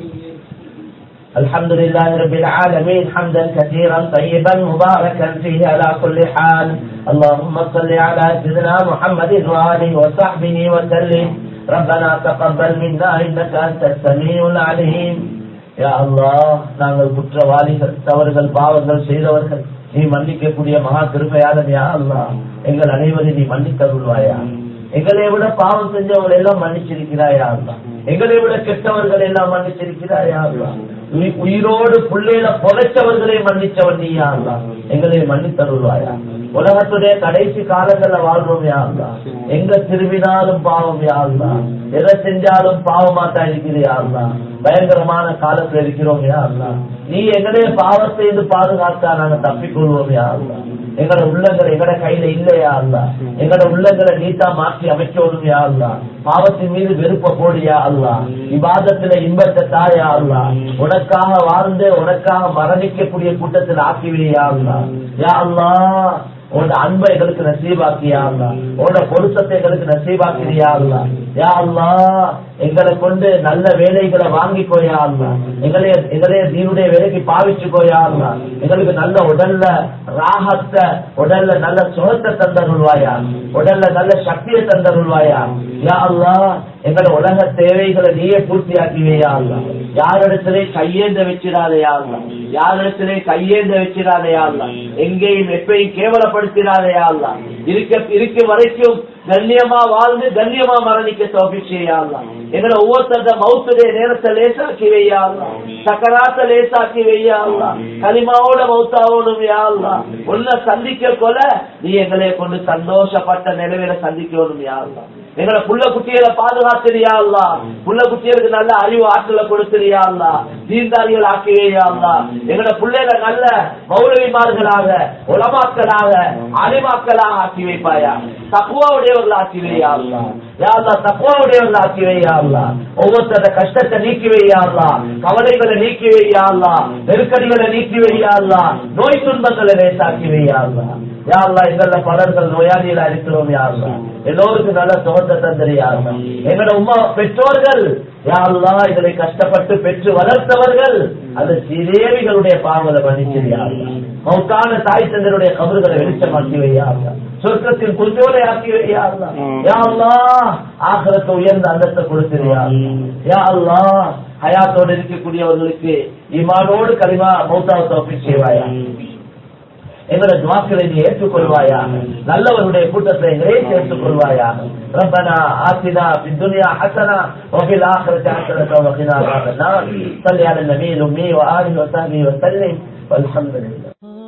الحمد لله رب العالمين حمدا كثيرا طيبا مباركا فيه على كل حال اللهم صل على سيدنا محمد وآله وصحبه وسلم ربنا تقبل منا إنك أنت السميع العليم யா அல்லாஹ் நாங்கள் குற்றவாளிகள் தவறுகள் பாவங்கள் செய்தவர்கள் நீ மன்னிக்கக்கூடிய மகா கிருபையாளன் யா அல்லாஹ் எங்கள் அனைவரையும் நீ மன்னித்தருள்வாயா எங்களை விட பாவம் செஞ்சவங்களை எல்லாம் மன்னிச்சிருக்கிறாயா அல்லா எங்களை விட கெட்டவர்கள் எல்லாம் மன்னிச்சிருக்கிறாயா அல்லா உயி- உயிரோடு புள்ளையில புதைச்சவர்களை மன்னிச்சவன் நீயா அல்லா எங்களை மன்னித்தருள்வாயா உலகத்துடைய கடைசி காலங்கள்ல வாழ்றோம் யா அல்லா எங்க திரும்பினாலும் பாவம் யா அல்லா எதை செஞ்சாலும் பாவமா தான் இருக்கிறியா அல்லா பயங்கரமான காலத்துல இருக்கிறோம் யா அல்லா நீ எங்களே பாவத்தை இருந்து பாதுகாத்தா நாங்க தப்பிக்கொள்வோம் யா அல்லா எங்களோட உள்ளங்கள் எங்கட கையில இல்லையா அல்ல எங்களோட உள்ளங்களை நீட்டா மாற்றி அமைக்கணும் யா அல்லா பாவத்தின் மீது வெறுப்ப போடியா அல்லா இபாதத்துல இன்பத்தை தாயா அல்லா உனக்காக வாழ்ந்து உனக்காக மரணிக்கக்கூடிய கூட்டத்தில் ஆக்கிவிடியா அல்லா யா அல்லா உன்னோட அன்பை எங்களுக்கு நசீபாக்கியா அல்லா உன்னோட பொருத்தத்தை எங்களுக்கு நசீபாக்கிறியா அல்லா யா அல்லா எங்களை கொண்டு நல்ல வேலைகளை வாங்கிக்கோயா அல்லா எங்களைய எங்களைய தீனுடைய வேலைக்கு பாவிச்சுக்கோயா அல்லா எங்களுக்கு நல்ல உடல்ல ராகத்தை உடல்ல நல்ல சுகத்தை தந்தருள்வாயா உடல்ல நல்ல சக்தியை தந்தருள்வாயா யா அல்லா எங்களோட உலக தேவைகளை நீயே பூர்த்தியாக்கிவேயா அல்லா யாரிடத்திலே கையேந்த வச்சிடாதையா அல்லா யாரிடத்திலே கையேந்த வச்சிடாதையா அல்லா எங்கேயும் எப்பயும் கேவலப்படுத்திடாதையா அல்லா இருக்க இருக்கும் வரைக்கும் கண்ணியமா வாழ்ந்து கண்ணியமா மரணிக்க தோப்பிச்சேயா அல்லா எங்களை ஒவ்வொருத்தர மௌத்துடைய நேரத்தை லேசாக்கி வையா அல்லா சக்கராத்த லேசாக்கி வையா அல்லா களிமாவோட மௌத்தாவோடும் யா அல்லா உன்னை சந்திக்க கொல நீ எங்களை கொண்டு சந்தோஷப்பட்ட நிலைமையில சந்திக்கணும் யா அல்லா எங்களை புள்ள குட்டிகளை பாதுகாத்துறியா அல்லா புள்ள குட்டிகளுக்கு நல்ல அறிவு ஆற்றலை கொடுத்துறியா அல்லா தீர்ந்தாரிகள் ஆக்கிவேயா அல்லா எங்களோட பிள்ளைகளை நல்ல மௌலவிமார்களாக உலமாக்களாக அலிமாக்களாக ஆக்கி வைப்பாயா தக்குவாவுடையவர்கள் ஆக்கி வையா அல்லா யா அல்லா தக்குவாவுடையவர்கள் ஆக்கி வையா அல்லா ஒவ்வொருத்தர கஷ்டத்தை நீக்கி வையா அல்லா கவலைகளை நீக்கி வையா அல்லா நெருக்கடிகளை நீக்கி வையா அல்லா நோய் துன்பங்களை லேசாக்கி வையா அல்லா யா அல்லா எங்கள பலர்கள் நோயாளிகளா இருக்கிறோம் யா அல்லா எல்லோருக்கும் நல்ல சுகத்தை தந்திரியா அல்லா எங்களோட உமா பெற்றோர்கள் யா அல்லா இதனை கஷ்டப்பட்டு பெற்று வளர்த்தவர்கள் அது சிதேவிகளுடைய பாவங்களை மன்னிச்சிரியா அல்லா மௌத்தான தாய் தந்தருடைய கபறுகளை வெளிச்சமாக்கி வையா அல்லா சொர்க்கத்தின் கொஞ்சோலை ஆக்கி வையா அல்லா யா அல்லா ஆகரத்தை உயர்ந்த அந்தத்தை கொடுத்திரியா அல்லா யா அல்லா ஹயாத்தோடு இருக்கக்கூடியவர்களுக்கு ஈமானோடு களிமா மௌத்தாவை தோப்பி செய்வாயா எங்களோட துவாக்களை நீ ஏற்றுக்கொள்வாயா நல்லவருடைய கூட்டத்தை எங்களே சேர்த்துக் கொள்வாயா ربنا آتنا في الدنيا حسنة وفي الآخرة حسنة وقنا عذاب النار صل على النبي الأمي وآله وصحبه وسلم والحمد لله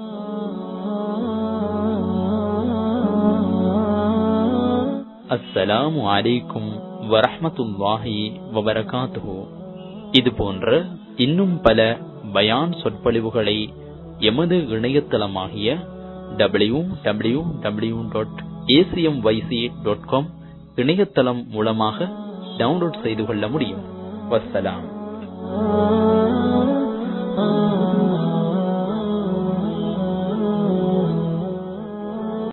அஸ்ஸலாமு அலைக்கும் வரஹ்மத்துல்லாஹி வபரகாத்துஹு இது போன்ற இன்னும் பல பயான் சொற்பொழிவுகளை எமது இணையதளமாகிய W W W dot ACM YC dot com இணையதளம் மூலமாக டவுன்லோட் செய்து கொள்ள முடியும் வஸ்ஸலாம்